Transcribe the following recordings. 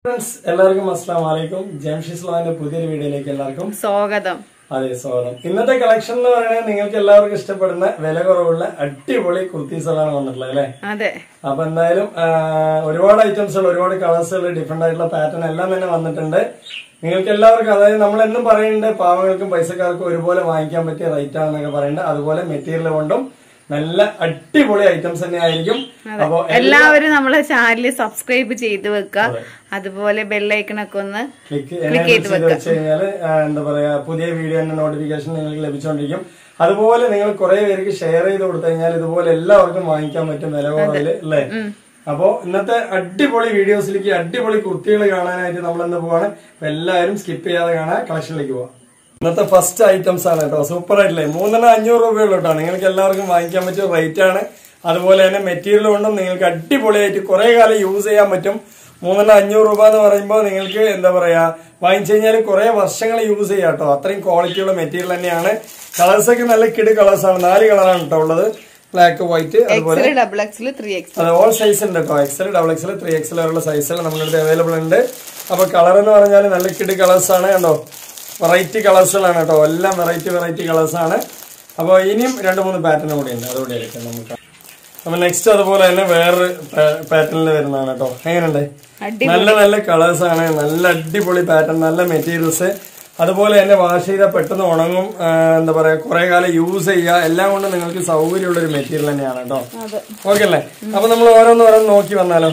Friends എല്ലാവർക്കും അസ്സാം വലൈക്കും ജംഷിസ് ലോന്റെ പുതിയൊരു വീഡിയോയിലേക്ക് എല്ലാവർക്കും സ്വാഗതം അതെ സ്വാഗതം ഇന്നത്തെ കളക്ഷൻ എന്ന് പറയുന്നത് നിങ്ങൾക്ക് എല്ലാവർക്കും ഇഷ്ടപ്പെടുന്ന വില കുറവുള്ള അടിപൊളി കുർത്തീസുകളാണ് വന്നിട്ടുള്ളത് അല്ലെ അതെ അപ്പൊ എന്തായാലും ആ, ഒരുപാട് ഐറ്റംസുകൾ ഒരുപാട് കളേഴ്സുകൾ ഡിഫറെന്റ് ആയിട്ടുള്ള പാറ്റേൺ എല്ലാം തന്നെ വന്നിട്ടുണ്ട് നിങ്ങൾക്ക് എല്ലാവർക്കും അതായത് നമ്മൾ എന്നും പറയുന്നുണ്ട് പാവങ്ങൾക്കും പൈസക്കാർക്കും ഒരുപോലെ വാങ്ങിക്കാൻ പറ്റിയ റേറ്റ് ആണെന്നൊക്കെ പറയുന്നുണ്ട് അതുപോലെ മെറ്റീരിയൽ കൊണ്ടും നല്ല അടിപൊളി ഐറ്റംസ് തന്നെ ആയിരിക്കും അപ്പൊ എല്ലാവരും നമ്മളെ ചാനൽ സബ്സ്ക്രൈബ് ചെയ്ത് വെക്കുക അതുപോലെ ബെല്ലൈക്കണൊക്കെ ഒന്ന് ക്ലിക്ക് ചെയ്ത് വെച്ച് കഴിഞ്ഞാല് ആ, എന്താ പറയാ പുതിയ വീഡിയോന്റെ നോട്ടിഫിക്കേഷൻ നിങ്ങൾക്ക് ലഭിച്ചുകൊണ്ടിരിക്കും അതുപോലെ നിങ്ങൾ കുറെ പേർക്ക് ഷെയർ ചെയ്ത് കൊടുത്തു കഴിഞ്ഞാൽ ഇതുപോലെ എല്ലാവർക്കും വാങ്ങിക്കാൻ പറ്റും വില കുറവില് അല്ലേ അപ്പോ ഇന്നത്തെ അടിപൊളി വീഡിയോസിലേക്ക് അടിപൊളി കുർത്തികൾ കാണാനായിട്ട് നമ്മൾ ഇന്ന് പോവാണ് അപ്പൊ എല്ലാവരും സ്കിപ്പ് ചെയ്യാതെ കാണാൻ കളക്ഷനിലേക്ക് പോവാം ഇന്നത്തെ ഫസ്റ്റ് ഐറ്റംസ് ആണ് കേട്ടോ സൂപ്പർ ആയിട്ടില്ലേ മൂന്നെണ്ണം അഞ്ഞൂറ് രൂപയുള്ളൂ കേട്ടോ നിങ്ങൾക്ക് എല്ലാവർക്കും വാങ്ങിക്കാൻ പറ്റിയ റേറ്റ് ആണ് അതുപോലെ തന്നെ മെറ്റീരിയൽ കൊണ്ടും നിങ്ങൾക്ക് അടിപൊളിയായിട്ട് കുറെ കാലം യൂസ് ചെയ്യാൻ പറ്റും മൂന്നെണ്ണം അഞ്ഞൂറ് രൂപ എന്ന് പറയുമ്പോൾ നിങ്ങൾക്ക് എന്താ പറയാ വാങ്ങിച്ചു കഴിഞ്ഞാൽ കുറെ വർഷങ്ങൾ യൂസ് ചെയ്യാം കേട്ടോ അത്രയും ക്വാളിറ്റിയുള്ള മെറ്റീരിയൽ തന്നെയാണ് കളേഴ്സ് ഒക്കെ നല്ല കിട് കളേഴ്സ് ആണ് നാല് കളറാണ് കേട്ടോ ഉള്ളത് ബ്ലാക്ക് വൈറ്റ് അതുപോലെ XL double XL three X അതെ ഓൾ സൈസ് ഉണ്ട് കേട്ടോ XL double XL three XL വരെയുള്ള സൈസുകൾ നമ്മുടെ അടുത്ത് അവൈലബിൾ ഉണ്ട് അപ്പൊ കളർ എന്ന് പറഞ്ഞാൽ നല്ല കിട് കളേഴ്സ് ആണ് കണ്ടോ വെറൈറ്റി കളേഴ്സുകളാണ് കേട്ടോ എല്ലാം വെറൈറ്റി വെറൈറ്റി കളേഴ്സ് ആണ് അപ്പോൾ ഇനിയും രണ്ട് മൂന്ന് പാറ്റേൺ കൂടി ഉണ്ട് അതുകൂടി എടുക്കാം നമുക്ക് അപ്പൊ നെക്സ്റ്റ് അതുപോലെ തന്നെ വേറൊരു പാറ്റേണിൽ വരുന്നതാണ് കേട്ടോ എങ്ങനെയുണ്ട് അടി നല്ല നല്ല കളേഴ്സ് ആണ് നല്ല അടിപൊളി പാറ്റേൺ നല്ല മെറ്റീരിയൽസ് അതുപോലെ തന്നെ വാഷ് ചെയ്താൽ പെട്ടെന്ന് ഉണങ്ങും ആ, എന്താ പറയാ കുറെ കാലം യൂസ് ചെയ്യുക എല്ലാം കൊണ്ടും നിങ്ങൾക്ക് സൗകര്യമുള്ള ഒരു മെറ്റീരിയൽ തന്നെയാണ് കേട്ടോ അതെ ഓക്കെ അല്ലേ അപ്പൊ നമ്മൾ ഓരോന്ന് ഓരോന്ന് നോക്കി വന്നാലോ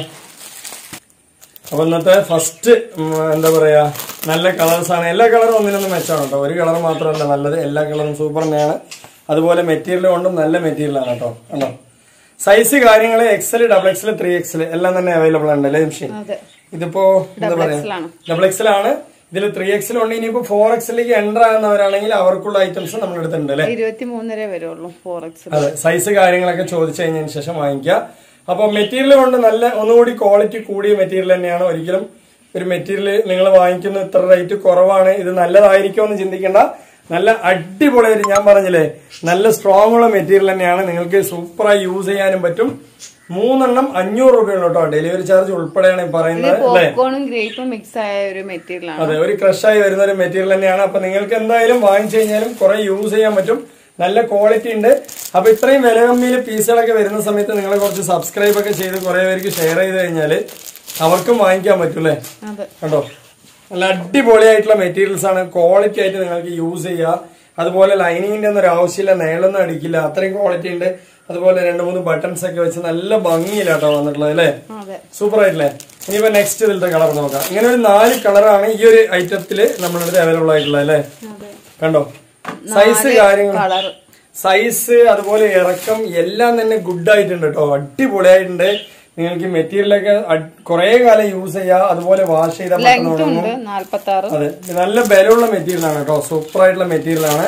അപ്പൊ ഇന്നത്തെ ഫസ്റ്റ് എന്താ പറയാ നല്ല കളേഴ്സ് ആണ് എല്ലാ കളറും ഒന്നിനൊന്നും മെച്ചമാണ് കേട്ടോ ഒരു കളർ മാത്രമല്ല നല്ലത് എല്ലാ കളറും സൂപ്പർ തന്നെയാണ് അതുപോലെ മെറ്റീരിയൽ കൊണ്ടും നല്ല മെറ്റീരിയൽ ആണ് കേട്ടോ കണ്ടോ സൈസ് കാര്യങ്ങൾ XL double XL three XL എല്ലാം തന്നെ അവൈലബിൾ ഉണ്ട് അല്ലേ ജംഷി അതെ ഇതിപ്പോ എന്താ പറയാ XL ആണ്. ഡബിൾ എക്സൽ ആണ് ഇതിൽ ത്രീ എക്സൽ ഉണ്ട് ഇനിയിപ്പോ ഫോർ എക്സലിലേക്ക് എൻ്റർ ആകുന്നവരാണെങ്കിൽ അവർക്കുള്ള ഐറ്റംസ് നമ്മുടെ അടുത്തുണ്ട് അല്ലേ ഇരുപത്തി മൂന്നര വരുള്ളൂ ഫോർ എക്സ് അതെ സൈസ് കാര്യങ്ങളൊക്കെ ചോദിച്ചു കഴിഞ്ഞതിന് ശേഷം വാങ്ങിക്കുക അപ്പൊ മെറ്റീരിയൽ കൊണ്ട് നല്ല ഒന്നുകൂടി ക്വാളിറ്റി കൂടിയ മെറ്റീരിയൽ തന്നെയാണ് ഒരിക്കലും ഒരു മെറ്റീരിയൽ നിങ്ങൾ വാങ്ങിക്കുന്ന ഇത്ര റേറ്റ് കുറവാണ് ഇത് നല്ലതായിരിക്കും എന്ന് ചിന്തിക്കേണ്ട നല്ല അടിപൊളിയായിട്ട് ഞാൻ പറഞ്ഞില്ലേ നല്ല സ്ട്രോങ് ഉള്ള മെറ്റീരിയൽ തന്നെയാണ് നിങ്ങൾക്ക് സൂപ്പറായി യൂസ് ചെയ്യാനും പറ്റും മൂന്നെണ്ണം അഞ്ഞൂറ് രൂപയുള്ളൂ കേട്ടോ ഡെലിവറി ചാർജ് ഉൾപ്പെടെയാണ് ഈ പറയുന്നത് അല്ലേ പോപ്കോണും ഗ്രേപ്പും മിക്സ് ആയ ഒരു മെറ്റീരിയൽ ആണ് അതെ ഒരു ക്രഷായി വരുന്ന ഒരു മെറ്റീരിയൽ തന്നെയാണ് അപ്പൊ നിങ്ങൾക്ക് എന്തായാലും വാങ്ങിച്ചു കഴിഞ്ഞാലും കുറെ യൂസ് ചെയ്യാൻ പറ്റും നല്ല ക്വാളിറ്റി ഉണ്ട് അപ്പൊ ഇത്രയും വില കമ്മിയിൽ പീസുകളൊക്കെ വരുന്ന സമയത്ത് നിങ്ങൾ കുറച്ച് സബ്സ്ക്രൈബ് ഒക്കെ ചെയ്ത് കുറെ പേർക്ക് ഷെയർ ചെയ്ത് കഴിഞ്ഞാല് അവർക്കും വാങ്ങിക്കാൻ പറ്റൂലേ അതെ കണ്ടോ നല്ല അടിപൊളിയായിട്ടുള്ള മെറ്റീരിയൽസ് ആണ് ക്വാളിറ്റി ആയിട്ട് നിങ്ങൾക്ക് യൂസ് ചെയ്യുക അതുപോലെ ലൈനിങ്ങിന്റെ ഒന്നും ഒരു ആവശ്യമില്ല നേളൊന്നും അടിക്കില്ല അത്രയും ക്വാളിറ്റി ഉണ്ട് അതുപോലെ രണ്ട് മൂന്ന് ബട്ടൺസ് ഒക്കെ വെച്ച് നല്ല ഭംഗിയിലാട്ടോ വന്നിട്ടുള്ളത് അല്ലേ അതെ സൂപ്പർ ആയിട്ടില്ലേ ഇനിയിപ്പോ നെക്സ്റ്റ് ഇതിലത്തെ കളർ നോക്കാം ഇങ്ങനെ ഒരു നാല് കളറാണ് ഈ ഒരു ഐറ്റത്തില് നമ്മുടെ അടുത്ത് അവൈലബിൾ ആയിട്ടുള്ളത് അല്ലേ അതെ കണ്ടോ സൈസ് കാര്യങ്ങൾ കളർ സൈസ് അതുപോലെ ഇറക്കം എല്ലാം തന്നെ ഗുഡ് ആയിട്ടുണ്ട് കേട്ടോ അടിപൊളിയായിട്ടുണ്ട് നിങ്ങൾക്ക് മെറ്റീരിയലൊക്കെ കുറെ കാലം യൂസ് ചെയ്യാം അതുപോലെ വാഷ് ചെയ്താൽ പെട്ടെന്ന് ലെങ്ത് ഉണങ്ങും ഉണ്ട് നാല്പത്തി ആറ് അതെ ഇത് നല്ല ബലമുള്ള മെറ്റീരിയൽ ആണ് കേട്ടോ സൂപ്പർ ആയിട്ടുള്ള മെറ്റീരിയൽ ആണ്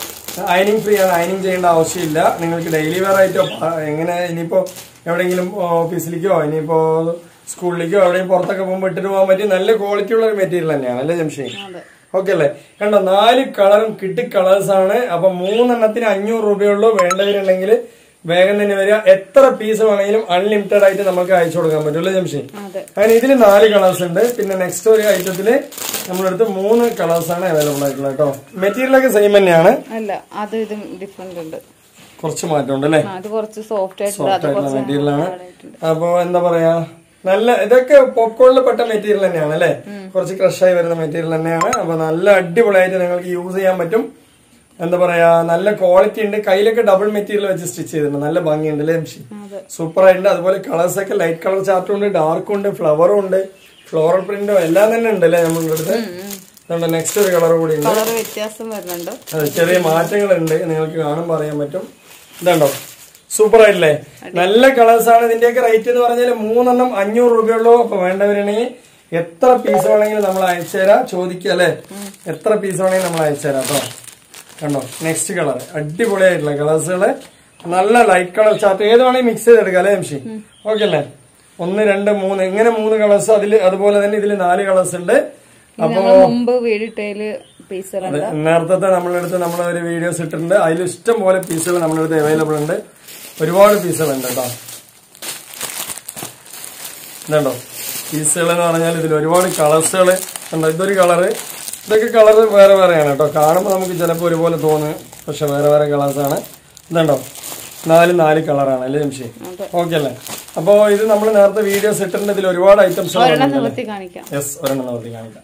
അയനിങ് ഫ്രീ ആണ് അയനിങ് ചെയ്യേണ്ട ആവശ്യമില്ല നിങ്ങൾക്ക് ഡെയിലി വെയർ ആയിട്ടോ ആ, എങ്ങനെ ഇനിയിപ്പോ എവിടെയെങ്കിലും ഓഫീസിലേക്കോ ഇനിയിപ്പോ സ്കൂളിലേക്കോ എവിടെയും പുറത്തൊക്കെ പോകുമ്പോൾ ഇട്ടിട്ട് പോകാൻ പറ്റിയ നല്ല ക്വാളിറ്റി ഉള്ള ഒരു മെറ്റീരിയൽ തന്നെയാണ് അല്ലേ ജംഷി അതെ ഓക്കെ അല്ലേ കണ്ടോ നാല് കളറും കിട്ടി കളേഴ്സ് ആണ് അപ്പൊ മൂന്നെണ്ണത്തിന് അഞ്ഞൂറ് രൂപയുള്ളൂ വേണ്ടവരുണ്ടെങ്കിൽ വേഗം തന്നെ വരിക എത്ര പീസ് വേണമെങ്കിലും അൺലിമിറ്റഡ് ആയിട്ട് നമുക്ക് അയച്ചു കൊടുക്കാൻ പറ്റും അല്ലേ ജംഷി അതെ അങ്ങനെ ഇതിൽ നാല് കളേഴ്സ് ഉണ്ട് പിന്നെ നെക്സ്റ്റ് ഒരു ഐറ്റത്തില് നമ്മുടെ അടുത്ത് മൂന്ന് കളേഴ്സ് ആണ് അവൈലബിൾ ആയിട്ടുള്ളത് കേട്ടോ മെറ്റീരിയൽ ഒക്കെ സെയിം തന്നെയാണ് അല്ല അത് ഇതും ഡിഫറെന്റ് ഉണ്ട് കുറച്ച് മാറ്റമുണ്ട് അല്ലേ ആ, അത് കുറച്ച് സോഫ്റ്റ് ആയിട്ടുണ്ട് സോഫ്റ്റ് അത് ആയിട്ടുള്ള കുറച്ച് മെറ്റീരിയൽ ആണ് hard ആയിട്ടുണ്ട്. അപ്പൊ എന്താ പറയാ നല്ല ഇതൊക്കെ പോപ്കോണിൽ പെട്ട മെറ്റീരിയൽ തന്നെയാണ് അല്ലേ കുറച്ച് ക്രഷായി വരുന്ന മെറ്റീരിയൽ തന്നെയാണ് അപ്പൊ നല്ല അടിപൊളിയായിട്ട് നിങ്ങൾക്ക് യൂസ് ചെയ്യാൻ പറ്റും എന്താ പറയാ നല്ല ക്വാളിറ്റി ഉണ്ട് കയ്യിലൊക്കെ ഡബിൾ മെറ്റീരിയൽ വെച്ച് സ്റ്റിച്ച് ചെയ്തിട്ടുണ്ട് നല്ല ഭംഗിയുണ്ട് അല്ലേ എംഷി അതെ സൂപ്പർ ആയിട്ടുണ്ട് അതുപോലെ കളേഴ്സ് ഒക്കെ ലൈറ്റ് കളർ ചാർട്ടും ഉണ്ട് ഡാർക്കും ഉണ്ട് ഫ്ലവറും ഉണ്ട് ഫ്ലോറൽ പ്രിന്റും എല്ലാം തന്നെ ഉണ്ട് അല്ലേ നമ്മുടെ അടുത്ത് അതുകൊണ്ട് നെക്സ്റ്റ് ഒരു കളർ കൂടി ഉണ്ട് കളർ വ്യത്യാസം വരുന്നുണ്ട് അത് ചെറിയ മാറ്റങ്ങളുണ്ട് നിങ്ങൾക്ക് കാണുമ്പോൾ അറിയാൻ പറ്റും ഇതുണ്ടോ സൂപ്പർ ആയിട്ടില്ലേ നല്ല കളേഴ്സ് ആണ് ഇതിന്റെയൊക്കെ റേറ്റ് എന്ന് പറഞ്ഞാൽ മൂന്നെണ്ണം അഞ്ഞൂറ് രൂപയുള്ളൂ അപ്പൊ വേണ്ടവരാണെങ്കിൽ എത്ര പീസ് വേണമെങ്കിലും നമ്മൾ അയച്ചുതരാം ചോദിക്കുക അല്ലേ എത്ര പീസ് വേണമെങ്കിലും നമ്മൾ അയച്ചുതരാം കേട്ടോ കണ്ടോ നെക്സ്റ്റ് കളർ അടിപൊളിയായിട്ടുള്ള കളേഴ്സുകള് നല്ല ലൈറ്റ് കളർ ചാർട്ട് ഏത് വേണമെങ്കിൽ മിക്സ് ചെയ്തെടുക്കാം അല്ലേ എംഷി ഓക്കെ അല്ലേ ഒന്ന് രണ്ട് മൂന്ന് ഇങ്ങനെ മൂന്ന് കളേഴ്സ് അതിൽ അതുപോലെ തന്നെ ഇതിൽ നാല് കളേഴ്സ് ഉണ്ട് അപ്പൊ ഞങ്ങൾ മുമ്പ് വീടിട്ടയില് പീസുകളുണ്ട് അതെ നേരത്തെ നമ്മളുടെ അടുത്ത് നമ്മൾ ഒരു വീഡിയോസ് ഇട്ടിട്ടുണ്ട് അതിൽ ഇഷ്ടം പോലെ പീസുകൾ നമ്മുടെ അടുത്ത് അവൈലബിൾ ഉണ്ട് ഒരുപാട് പീസുകൾ ഉണ്ട് കേട്ടോ ഇതുണ്ടോ പീസുകൾ എന്ന് പറഞ്ഞാൽ ഇതിൽ ഒരുപാട് കളേഴ്സുകൾ ഉണ്ട് ഇതൊരു കളറ് ഇതൊക്കെ കളർ വേറെ വേറെയാണ് കേട്ടോ കാണുമ്പോൾ നമുക്ക് ചിലപ്പോൾ ഒരുപോലെ തോന്നും പക്ഷെ വേറെ വേറെ കളേഴ്സാണ് ഇതുണ്ടോ നാല് നാല് കളറാണ് അല്ലേ ജംഷി ഓക്കെ അല്ലേ അപ്പോൾ ഇത് നമ്മൾ നേരത്തെ വീഡിയോസ് ഇട്ടിട്ടുണ്ട് ഇതിൽ ഒരുപാട് ഐറ്റംസ് ഒരെണ്ണം നിവർത്തി കാണിക്കാം യെസ് ഒരെണ്ണം നോക്കി കാണിക്കാം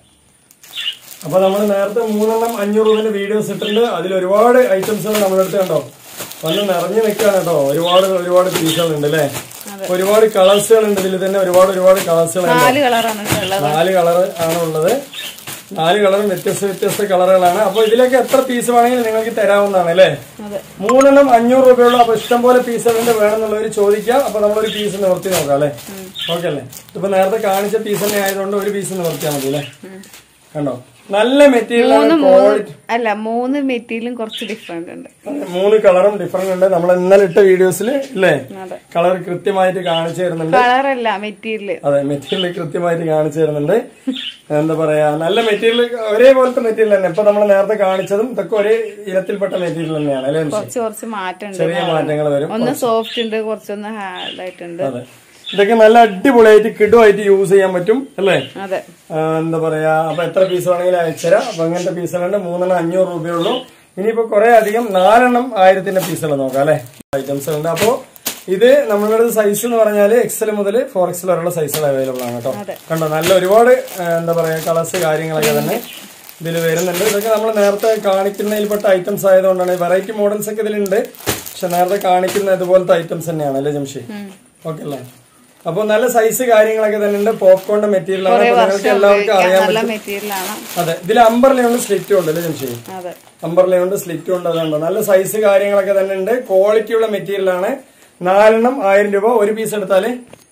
അപ്പൊ നമ്മൾ നേരത്തെ മൂന്നെണ്ണം അഞ്ഞൂറ് രൂപന്റെ വീഡിയോസ് ഇട്ടിട്ടുണ്ട് അതിൽ ഒരുപാട് ഐറ്റംസുകൾ നമ്മളെടുത്ത് കണ്ടോ വന്ന് നിറഞ്ഞു നിൽക്കുകയാണ് കേട്ടോ ഒരുപാട് ഒരുപാട് പീസുകൾ ഉണ്ട് അല്ലേ ഒരുപാട് കളേഴ്സുകൾ ഉണ്ട് ഇതിൽ തന്നെ ഒരുപാട് ഒരുപാട് കളേഴ്സുകൾ നാല് കളറാണ് ഉള്ളത് നാല് കളർ ആണ് ഉള്ളത് നാല് കളറും വ്യത്യസ്ത വ്യത്യസ്ത കളറുകളാണ് അപ്പൊ ഇതിലേക്ക് എത്ര പീസ് വേണമെങ്കിലും നിങ്ങൾക്ക് തരാവുന്നതാണ് അല്ലേ അതെ മൂന്നെണ്ണം അഞ്ഞൂറ് രൂപയുള്ള അപ്പൊ ഇഷ്ടം പോലെ പീസുകളുണ്ട് വേണമെന്നുള്ളവർ ചോദിക്കാം അപ്പൊ നമ്മളൊരു പീസ് നിവർത്തി നോക്കാം അല്ലേ ഓക്കെ അല്ലേ ഇപ്പൊ നേരത്തെ കാണിച്ച പീസ് തന്നെ ആയതുകൊണ്ട് ഒരു പീസ് നിവർത്തിയാൽ മതി അല്ലേ കണ്ടോ നല്ല മെറ്റീരിയൽ ആണ് ക്വാളിറ്റി അല്ല മൂന്ന് മെറ്റീരിയലും കുറച്ച് ഡിഫറെന്റ് ഉണ്ട് മൂന്ന് കളറും ഡിഫറെന്റ് ഉണ്ട് നമ്മൾ ഇന്നലെ ഇട്ട വീഡിയോസിൽ ഇല്ലേ അതെ കളർ കൃത്യമായിട്ട് കാണിച്ചു തരുന്നുണ്ട് കളറല്ല മെറ്റീരിയല് അതെ മെറ്റീരിയൽ കൃത്യമായിട്ട് കാണിച്ചു തരുന്നുണ്ട് എന്താ പറയാ നല്ല മെറ്റീരിയൽ ഒരേപോലത്തെ മെറ്റീരിയൽ തന്നെ ഇപ്പൊ നമ്മൾ നേരത്തെ കാണിച്ചതും ഇതൊക്കെ ഒരേ ഇനത്തിൽപ്പെട്ട മെറ്റീരിയൽ തന്നെയാണ് അല്ലേ നിമിഷം? കുറച്ച് കുറച്ച് മാറ്റമുണ്ട് ചെറിയ മാറ്റങ്ങൾ വരും ഒന്ന് സോഫ്റ്റ് ഉണ്ട് കുറച്ചൊന്ന് ഹാർഡ് ആയിട്ടുണ്ട് അതെ ഇതൊക്കെ നല്ല അടിപൊളിയായിട്ട് കിടുമായിട്ട് യൂസ് ചെയ്യാൻ പറ്റും അല്ലേ അതെ ആ, എന്താ പറയാ അപ്പൊ എത്ര പീസ് വേണമെങ്കിലും അയച്ചുതരാം അപ്പൊ അങ്ങനത്തെ പീസുകളുണ്ട് മൂന്നെണ്ണം അഞ്ഞൂറ് രൂപയുള്ളൂ ഇനിയിപ്പോ കുറെ അധികം നാലെണ്ണം ആയിരത്തിന്റെ പീസുകൾ നോക്കാം അല്ലെ ഐറ്റംസ് ഉണ്ട് അപ്പോ ഇത് നമ്മളുടെ സൈസ് എന്ന് പറഞ്ഞാല് എക്സൽ മുതൽ ഫോർ എക്സൽ വരെയുള്ള സൈസുകൾ അവൈലബിൾ ആണ് കേട്ടോ അതെ. കണ്ടോ നല്ല ഒരുപാട് ആ, എന്താ പറയാ കളേഴ്സ് കാര്യങ്ങളൊക്കെ തന്നെ ഇതിൽ വരുന്നുണ്ട് ഇതൊക്കെ നമ്മൾ നേരത്തെ കാണിക്കുന്നതിൽപ്പെട്ട ഐറ്റംസ് ആയതുകൊണ്ടാണ് വെറൈറ്റി മോഡൽസ് ഒക്കെ ഇതിലുണ്ട് പക്ഷെ നേരത്തെ കാണിക്കുന്ന ഇതുപോലത്തെ ഐറ്റംസ് തന്നെയാണ് അല്ലേ ജംഷി ഓക്കെ അല്ലേ അപ്പൊ നല്ല സൈസ് കാര്യങ്ങളൊക്കെ തന്നെ ഉണ്ട് പോപ്കോണിന്റെ മെറ്റീരിയൽ ആണ് അപ്പൊ നിങ്ങൾക്ക് എല്ലാവർക്കും അറിയാൻ നല്ല മെറ്റീരിയലാണ് അതെ ഇതിൽ അമ്പർലയുണ്ട് സ്ലിറ്റും ഉണ്ട് അല്ലേ ജംഷി അതെ അമ്പർലയുണ്ട് സ്ലിറ്റും ഉണ്ട് അതുണ്ട് നല്ല സൈസ് കാര്യങ്ങളൊക്കെ തന്നെ ഉണ്ട് ക്വാളിറ്റിയുള്ള മെറ്റീരിയൽ ആണ് നാലെണ്ണം ആയിരം രൂപ ഒരു പീസ് എടുത്താല്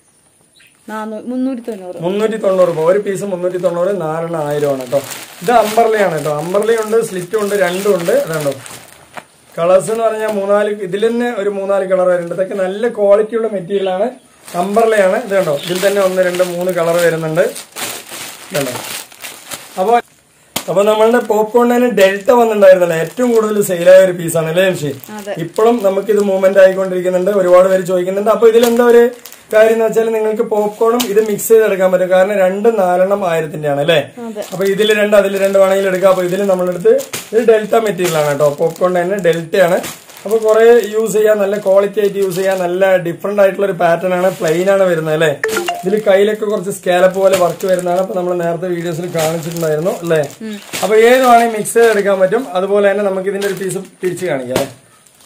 നാനൂ മുന്നൂറ്റി തൊണ്ണൂറ് മുന്നൂറ്റി തൊണ്ണൂറ് രൂപ ഒരു പീസ് മുന്നൂറ്റി തൊണ്ണൂറ് നാലെണ്ണം ആയിരമാണ് കേട്ടോ ഇത് അമ്പർലയാണ് കേട്ടോ അമ്പർലയുണ്ട് സ്ലിറ്റും ഉണ്ട് രണ്ടും ഉണ്ട് അതുണ്ടോ കളേഴ്സ് എന്ന് പറഞ്ഞാൽ മൂന്നാല് ഇതിൽ തന്നെ ഒരു മൂന്നാല് കളർ വരുന്നുണ്ട് ഇതൊക്കെ നല്ല ക്വാളിറ്റിയുള്ള മെറ്റീരിയൽ ആണ് അമ്പർലയാണ് ഇത് കണ്ടോ ഇതിൽ തന്നെ ഒന്ന് രണ്ട് മൂന്ന് കളർ വരുന്നുണ്ട് ഇതുണ്ടോ അപ്പൊ അപ്പൊ നമ്മളുടെ പോപ്കോണിന് ഡെൽറ്റ വന്നിട്ടുണ്ടായിരുന്നല്ലോ ഏറ്റവും കൂടുതൽ സെയിലായ ഒരു പീസാണ് അല്ലേ ജംഷി അതെ ഇപ്പോഴും നമുക്ക് ഇത് മൂവ്മെന്റ് ആയിക്കൊണ്ടിരിക്കുന്നുണ്ട് ഒരുപാട് പേര് ചോദിക്കുന്നുണ്ട് അപ്പൊ ഇതിലെന്താ ഒരു കാര്യം എന്ന് വെച്ചാൽ നിങ്ങൾക്ക് പോപ്കോണും ഇത് മിക്സ് ചെയ്തെടുക്കാൻ പറ്റും കാരണം രണ്ട് നാലെണ്ണം ആയിരത്തിന്റെ ആണ് അല്ലേ അതെ. അപ്പൊ ഇതിൽ രണ്ട് അതിൽ രണ്ട് വേണമെങ്കിൽ എടുക്കാം അപ്പൊ ഇതിൽ നമ്മളെടുത്ത് ഇത് ഡെൽറ്റ മെറ്റീരിയൽ ആണ് കേട്ടോ പോപ്കോണിന്റെ തന്നെ ഡെൽറ്റയാണ് അപ്പൊ കുറെ യൂസ് ചെയ്യാൻ നല്ല ക്വാളിറ്റി ആയിട്ട് യൂസ് ചെയ്യാൻ നല്ല ഡിഫറെന്റ് ആയിട്ടുള്ള ഒരു പാറ്റേൺ ആണ് പ്ലെയിൻ ആണ് വരുന്നത് അല്ലേ ഇതിൽ കയ്യിലൊക്കെ കുറച്ച് സ്കാലപ്പ് പോലെ വർക്ക് വരുന്നതാണ് അപ്പൊ നമ്മൾ നേരത്തെ വീഡിയോസിൽ കാണിച്ചിട്ടുണ്ടായിരുന്നു അല്ലേ അപ്പൊ ഏത് വേണമെങ്കിൽ മിക്സ് ചെയ്തെടുക്കാൻ പറ്റും അതുപോലെ തന്നെ നമുക്ക് ഇതിന്റെ ഒരു പീസ് തിരിച്ച് കാണിക്കാം അല്ലേ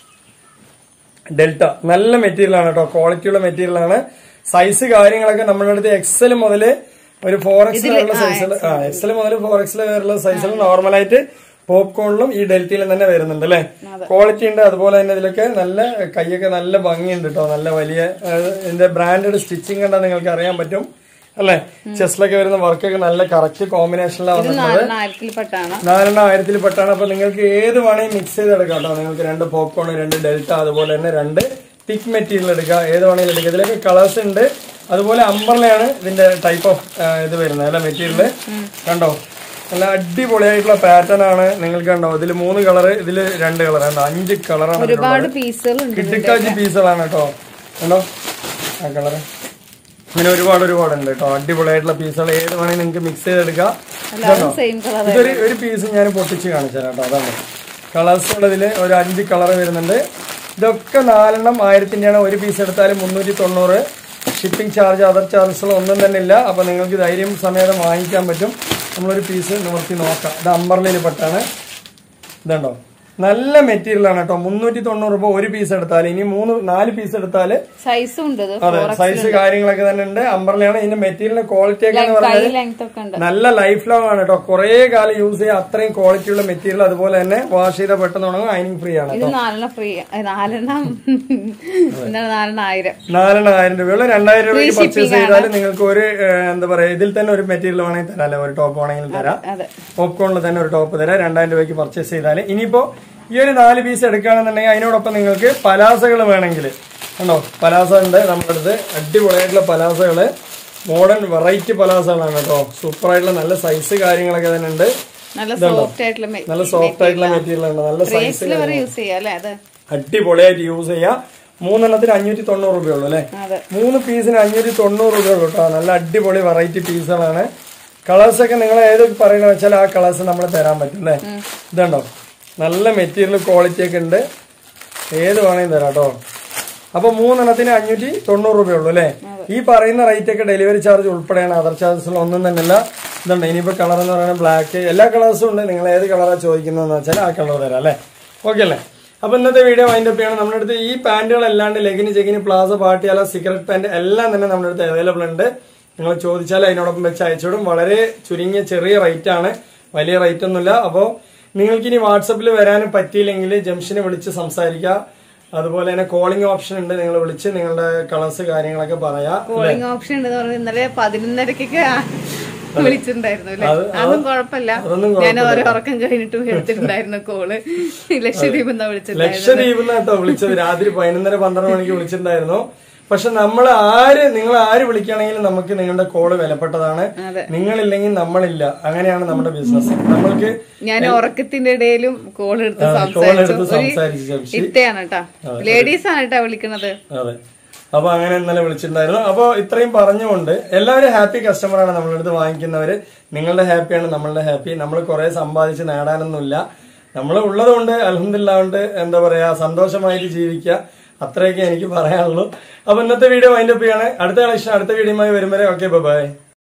ഡെൽറ്റ നല്ല മെറ്റീരിയൽ ആണ് കേട്ടോ ക്വാളിറ്റിയുള്ള മെറ്റീരിയൽ ആണ് സൈസ് കാര്യങ്ങളൊക്കെ നമ്മുടെ അടുത്ത് എക്സൽ മുതൽ ഒരു ഫോർ എക്സൽ വരെയുള്ള സൈസിൽ ആ എക്സൽ മുതൽ ഫോർ എക്സൽ വരെയുള്ള സൈസിൽ നോർമലായിട്ട് പോപ്കോണിലും ഈ ഡെൽറ്റയിലും തന്നെ വരുന്നുണ്ട് അല്ലെ ക്വാളിറ്റി ഉണ്ട് അതുപോലെ തന്നെ ഇതിലൊക്കെ നല്ല കൈയൊക്കെ നല്ല ഭംഗിയുണ്ട് കേട്ടോ നല്ല വലിയ ആ, ഇതിന്റെ ബ്രാൻഡഡ് സ്റ്റിച്ചിങ് കണ്ടാൽ നിങ്ങൾക്ക് അറിയാൻ പറ്റും അല്ലെ ചെസ്റ്റിലൊക്കെ വരുന്ന വർക്കൊക്കെ നല്ല കറക്റ്റ് കോമ്പിനേഷനിലാണ് ഇത് വന്നിട്ടുള്ളത് നാലെണ്ണം ആയിരത്തിൽപ്പെട്ടാണ് നാലെണ്ണം ആയിരത്തിൽ പെട്ടാണ് അപ്പൊ നിങ്ങൾക്ക് ഏത് വേണമെങ്കിൽ മിക്സ് ചെയ്തെടുക്കാം കേട്ടോ നിങ്ങൾക്ക് രണ്ട് പോപ്കോൺ രണ്ട് ഡെൽറ്റ അതുപോലെ തന്നെ രണ്ട് തിക്ക് മെറ്റീരിയൽ എടുക്കുക ഏത് വേണമെങ്കിലും എടുക്കുക ഇതിലൊക്കെ കളേഴ്സ് ഉണ്ട് അതുപോലെ അമ്പർലയാണ് ഇതിന്റെ ടൈപ്പ് ഓഫ് ഇത് വരുന്നത് അല്ല മെറ്റീരിയൽ കണ്ടോ നല്ല അടിപൊളിയായിട്ടുള്ള പാറ്റേൺ ആണ് നിങ്ങൾക്ക് കണ്ടോ ഇതിൽ മൂന്ന് കളറ് ഇതിൽ രണ്ട് കളർ കണ്ടോ അഞ്ച് കളറാണ് ഒരുപാട് പീസുകൾ ഉണ്ട് കിട്ടിക്കാച്ചി പീസുകളാണ് കേട്ടോ കണ്ടോ ആ കളറ് ഇങ്ങനെ ഒരുപാട് ഒരുപാട് ഉണ്ട് കേട്ടോ അടിപൊളിയായിട്ടുള്ള പീസുകൾ ഏത് വേണമെങ്കിൽ നിങ്ങൾക്ക് മിക്സ് ചെയ്തെടുക്കാം എല്ലാവരും സെയിം കളർ ഇതൊരു ഒരു പീസ് ഞാൻ പൊട്ടിച്ച് കാണിച്ചു തരാം കേട്ടോ അതാണ് കളേഴ്സ് ഉള്ളതില് ഒരു അഞ്ച് കളർ വരുന്നുണ്ട് ഇതൊക്കെ നാലെണ്ണം ആയിരത്തിൻ്റെയാണ് ഒരു പീസ് എടുത്താൽ മുന്നൂറ്റി തൊണ്ണൂറ് ഷിപ്പിംഗ് ചാർജ് അതർ ചാർജസുകൾ ഒന്നും തന്നെ ഇല്ല അപ്പൊ നിങ്ങൾക്ക് ധൈര്യം സമേതം വാങ്ങിക്കാൻ പറ്റും നമ്മളൊരു പീസ് നിവർത്തി നോക്കാം ഇത് അമ്പർലയിൽ പെട്ടാണ് ഇതുണ്ടോ നല്ല മെറ്റീരിയൽ ആണ് കേട്ടോ മുന്നൂറ്റി തൊണ്ണൂറ് രൂപ ഒരു പീസ് എടുത്താൽ ഇനി മൂന്ന് നാല് പീസ് എടുത്താൽ സൈസും ഉണ്ട് ഇത് അതെ സൈസ് കാര്യങ്ങളൊക്കെ തന്നെ ഉണ്ട് അമ്പർലയാണ് ഇതിന്റെ മെറ്റീരിയലിന്റെ ക്വാളിറ്റി ഒക്കെ എന്ന് കൈ പറഞ്ഞാൽ ലെങ്ത് ഒക്കെ ഉണ്ട് നല്ല ലൈഫ് ലോങ് ആണ് കേട്ടോ കുറെ കാലം യൂസ് ചെയ്യാൻ അത്രയും ക്വാളിറ്റി ഉള്ള മെറ്റീരിയൽ അതുപോലെ തന്നെ വാഷ് ചെയ്താൽ പെട്ടെന്ന് ഉണങ്ങും അയിനിങ് ഫ്രീ ആണ് ഇത് നാലെണ്ണം ഫ്രീ നാലെണ്ണം എന്താണ് നാലെണ്ണം ആയിരം നാലെണ്ണം ആയിരം രൂപയുള്ള രണ്ടായിരം രൂപയ്ക്ക് പർച്ചേസ് ചെയ്താൽ നിങ്ങൾക്ക് ഒരു ഏഹ്, എന്താ പറയാ ഇതിൽ തന്നെ ഒരു മെറ്റീരിയൽ വേണമെങ്കിൽ തരാം അല്ലെ ഒരു ടോപ്പ് വേണമെങ്കിൽ തരാം അതെ പോപ്കോണിൽ തന്നെ ഒരു ടോപ്പ് തരാം രണ്ടായിരം രൂപയ്ക്ക് പർച്ചേസ് ചെയ്താൽ ഇനിയിപ്പോ ഈ ഒരു നാല് പീസ് എടുക്കുകയാണെന്നുണ്ടെങ്കിൽ അതിനോടൊപ്പം നിങ്ങൾക്ക് പലാസകൾ വേണമെങ്കിൽ കണ്ടോ പലാസ ഉണ്ട് നമ്മുടെ അടുത്ത് അടിപൊളിയായിട്ടുള്ള പലാസകള് മോഡേൺ വെറൈറ്റി പലാസകളാണ് കേട്ടോ സൂപ്പർ ആയിട്ടുള്ള നല്ല സൈസ് കാര്യങ്ങളൊക്കെ തന്നെ ഉണ്ട് നല്ല സോഫ്റ്റ് ആയിട്ടുള്ള നല്ല സോഫ്റ്റ് ആയിട്ടുള്ള മെറ്റീരിയൽ ആണ് നല്ല സൈസ് ബ്രേസിൽ വരെ യൂസ് ചെയ്യാം അല്ലേ അത് അടിപൊളിയായിട്ട് യൂസ് ചെയ്യാം മൂന്നെണ്ണത്തിന് അഞ്ഞൂറ്റി തൊണ്ണൂറ് രൂപയുള്ളൂ അല്ലേ അതെ മൂന്ന് പീസിന് അഞ്ഞൂറ്റി തൊണ്ണൂറ് രൂപയുള്ളൂ കേട്ടോ നല്ല അടിപൊളി വെറൈറ്റി പീസുകളാണ് കളേഴ്സ് ഒക്കെ നിങ്ങൾ ഏത് പറയണ വെച്ചാൽ ആ കളേഴ്സ് നമ്മൾ തരാൻ പറ്റും അല്ലേ ഇതുണ്ടോ നല്ല മെറ്റീരിയൽ ക്വാളിറ്റി ഒക്കെ ഉണ്ട് ഏത് വേണമെങ്കിലും തരാം കേട്ടോ അപ്പൊ മൂന്നെണ്ണത്തിന് അഞ്ഞൂറ്റി തൊണ്ണൂറ് രൂപയുള്ളൂ അല്ലേ ഈ പറയുന്ന റേറ്റ് ഒക്കെ ഡെലിവറി ചാർജ് ഉൾപ്പെടെയാണ് അതർ ചാർജസ് ഒന്നും തന്നെ ഇല്ല ഇതുണ്ട് ഇനിയിപ്പോ കളർ എന്ന് പറയുന്നത് ബ്ലാക്ക് എല്ലാ കളേഴ്സും ഉണ്ട് നിങ്ങൾ ഏത് കളറാണ് ചോദിക്കുന്നതെന്ന് വെച്ചാൽ ആ കളർ തരാം അല്ലേ ഓക്കെ അല്ലേ അപ്പൊ ഇന്നത്തെ വീഡിയോ വൈൻഡ് അപ്പ് ചെയ്യണം നമ്മുടെ അടുത്ത് ഈ പാന്റുകൾ അല്ലാണ്ട് leggings jeggings palazzo Patiala cigarette pant എല്ലാം തന്നെ നമ്മുടെ അടുത്ത് അവൈലബിൾ ഉണ്ട് നിങ്ങൾ ചോദിച്ചാൽ അതിനോടൊപ്പം വെച്ച് അയച്ചോടും വളരെ ചുരുങ്ങിയ ചെറിയ റേറ്റ് ആണ് വലിയ റേറ്റ് ഒന്നുമില്ല അപ്പോൾ നിങ്ങൾക്ക് ഇനി വാട്സപ്പിൽ വരാനും പറ്റിയില്ലെങ്കിൽ ജംഷനെ വിളിച്ച് സംസാരിക്കുക അതുപോലെ തന്നെ കോളിംഗ് ഓപ്ഷൻ ഉണ്ട് നിങ്ങൾ വിളിച്ച് നിങ്ങളുടെ കളേഴ്സ് കാര്യങ്ങളൊക്കെ പറയാം കോളിംഗ് ഓപ്ഷൻ ഉണ്ടെന്ന് പറഞ്ഞ് ഇന്നലെ പതിനൊന്നരക്കൊക്കെ വിളിച്ചിട്ടുണ്ടായിരുന്നു അല്ലേ അതൊന്നും കുഴപ്പമില്ല അതൊന്നും ഞാൻ ഓരോ ഉറക്കം കഴിഞ്ഞിട്ടും എടുത്തിട്ടുണ്ടായിരുന്നു കോള് ലക്ഷദ്വീപ് എന്നാ വിളിച്ചിട്ടുണ്ടായിരുന്നു ലക്ഷദ്വീപിൽ നിന്ന് കേട്ടോ വിളിച്ചത് രാത്രി പതിനൊന്നര പന്ത്രണ്ട് മണിക്ക് വിളിച്ചിട്ടുണ്ടായിരുന്നു പക്ഷെ നമ്മൾ ആര് നിങ്ങൾ ആര് വിളിക്കുകയാണെങ്കിലും നമുക്ക് നിങ്ങളുടെ കോള് വിലപ്പെട്ടതാണ് അതെ. നിങ്ങളില്ലെങ്കിൽ നമ്മളില്ല അങ്ങനെയാണ് നമ്മുടെ ബിസിനസ് നമ്മൾക്ക് ഞാൻ ഉറക്കത്തിന്റെ ഇടയിലും കോൾ എടുത്ത് കോൾ എടുത്ത് സംസാരിച്ചു ഒരു സംസാരിച്ച് ജംഷി ഇത്തയാണ് കേട്ടാ ലേഡീസ് ആണ് കേട്ടാ വിളിക്കുന്നത് അതെ അപ്പൊ അങ്ങനെ ഇന്നലെ വിളിച്ചിട്ടുണ്ടായിരുന്നു അപ്പൊ ഇത്രയും പറഞ്ഞുകൊണ്ട് എല്ലാവരും ഹാപ്പി കസ്റ്റമറാണ് നമ്മളുടെ അടുത്ത് വാങ്ങിക്കുന്നവര് നിങ്ങളുടെ ഹാപ്പിയാണ് നമ്മളുടെ ഹാപ്പി നമ്മൾ കുറെ സമ്പാദിച്ച് നേടാനൊന്നുമില്ല നമ്മൾ ഉള്ളതുകൊണ്ട് അലഹമില്ലാണ്ട് എന്താ പറയാ സന്തോഷമായിട്ട് ജീവിക്കുക അത്രയൊക്കെ എനിക്ക് പറയാനുള്ളൂ അപ്പൊ ഇന്നത്തെ വീഡിയോ വൈൻഡപ്പ് ചെയ്യാണ് അടുത്ത കളക്ഷൻ അടുത്ത വീഡിയോയുമായി വരും വരെ ഓക്കെ ബൈ